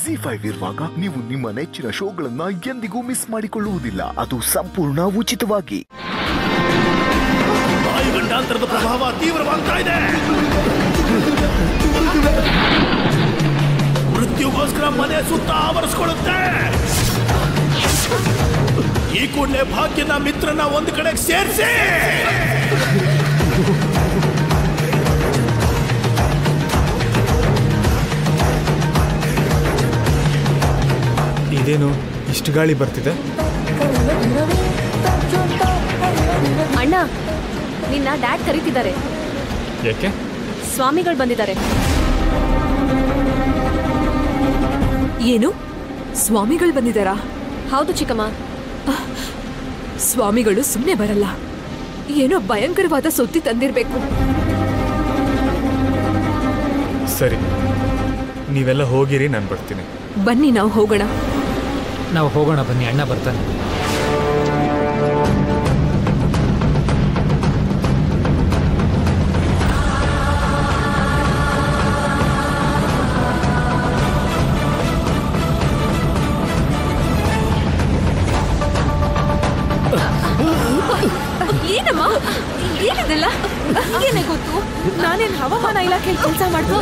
G five ಇರುವಾಗ ನೀವು ನಿಮ್ಮ ನೆಚ್ಚಿನ ಶೋಗಳನ್ನ ಎಂದಿಗೂ ಮಿಸ್ ಮಾಡಿಕೊಳ್ಳುವುದಿಲ್ಲ ಅದು ಸಂಪೂರ್ಣ ಉಚಿತವಾಗಿ ವಾಯುಗಂಡಾಂತರದ ಪ್ರಭಾವ ತೀವ್ರವಾಗ್ತಾ ಇದೆ ಮೃತ್ಯುಗೋಸ್ಕರ ಮನೆ ಸುತ್ತ ಆವರಿಸ್ಕೊಳ್ಳುತ್ತೆ ಈ ಕೂಡಲೇ ಭಾಗ್ಯನ ಮಿತ್ರನ ಒಂದು ಕಡೆಗೆ ಸೇರಿಸಿ ಇದೇನು ಇಷ್ಟು ಗಾಳಿ ಬರ್ತಿದೆ ಅಣ್ಣ ನಿನ್ನ ಡ್ಯಾಡ್ ಕರೀತಿದ್ದಾರೆ ಯಾಕೆ ಸ್ವಾಮಿಗಳು ಬಂದಿದ್ದಾರೆ ಏನು ಸ್ವಾಮಿಗಳು ಬಂದಿದ್ದಾರಾ ಹೌದು ಚಿಕ್ಕಮ್ಮ ಸ್ವಾಮಿಗಳು ಸುಮ್ಮನೆ ಬರಲ್ಲ ಏನೋ ಭಯಂಕರವಾದ ಸುದ್ದಿ ತಂದಿರ್ಬೇಕು ಸರಿ ನೀವೆಲ್ಲ ಹೋಗಿರಿ ನಾನು ಬರ್ತೀನಿ ಬನ್ನಿ ನಾವು ಹೋಗೋಣ ನಾವು ಹೋಗೋಣ ಬನ್ನಿ ಅಣ್ಣ ಬರ್ತಾನೆ ಏನಮ್ಮ ಏನಿದೆಲ್ಲ ಏನೇ ಗೊತ್ತು ನಾನೇನ್ ಹವಾಮಾನ ಇಲಾಖೆ ಕೆಲಸ ಮಾಡ್ತು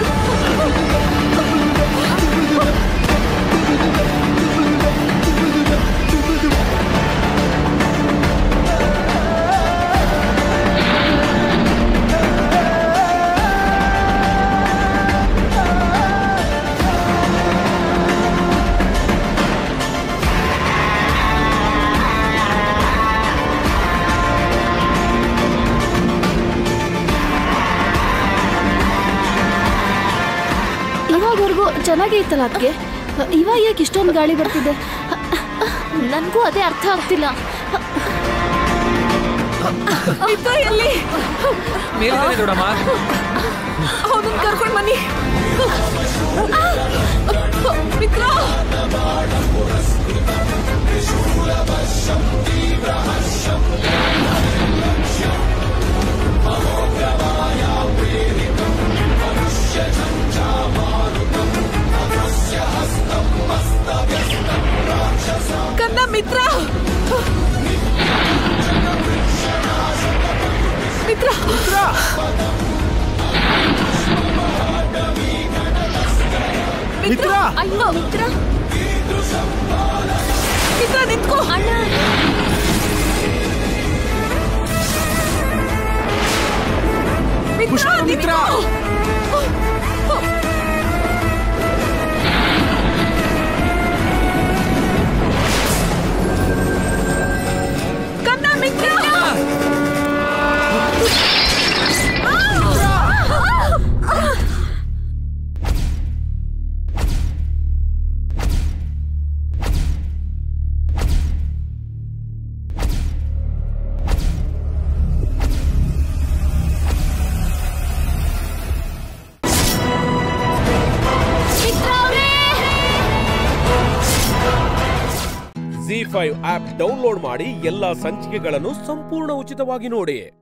ಇವಾಗವರೆಗೂ ಚೆನ್ನಾಗೇ ಇತ್ತಲ್ಲ ಅದಕ್ಕೆ ಇವಾಗ ಯಾಕೆ ಇಷ್ಟೊಂದು ಗಾಳಿ ಬರ್ತಿದೆ ನನಗೂ ಅದೇ ಅರ್ಥ ಆಗ್ತಿಲ್ಲ ಮಿತ್ರ ಎಲ್ಲಿ ಮೇಲಿದ್ದಾನೆ ದೊಡ್ಡಮ್ಮ ಅವನನ್ನ ಕರ್ಕೊಂಡ್ ಬನ್ನಿ ಮಿತ್ರ ಕಂದ ಮಿತ್ರ ಮಿತ್ರ ಮಿತ್ರ ಅಯ್ಯೋ ಮಿತ್ರ ಮಿತ್ರ ನಿಂತ್ಕೋ ಅಣ್ಣ ಮಿತ್ರ ಮಿತ್ರ ಕಂದ ಮಿತ್ರ ಜಿ ಫೈವ್ ಆಪ್ ಡೌನ್ಲೋಡ್ ಮಾಡಿ ಎಲ್ಲಾ ಸಂಚಿಕೆಗಳನ್ನು ಸಂಪೂರ್ಣ ಉಚಿತವಾಗಿ ನೋಡಿ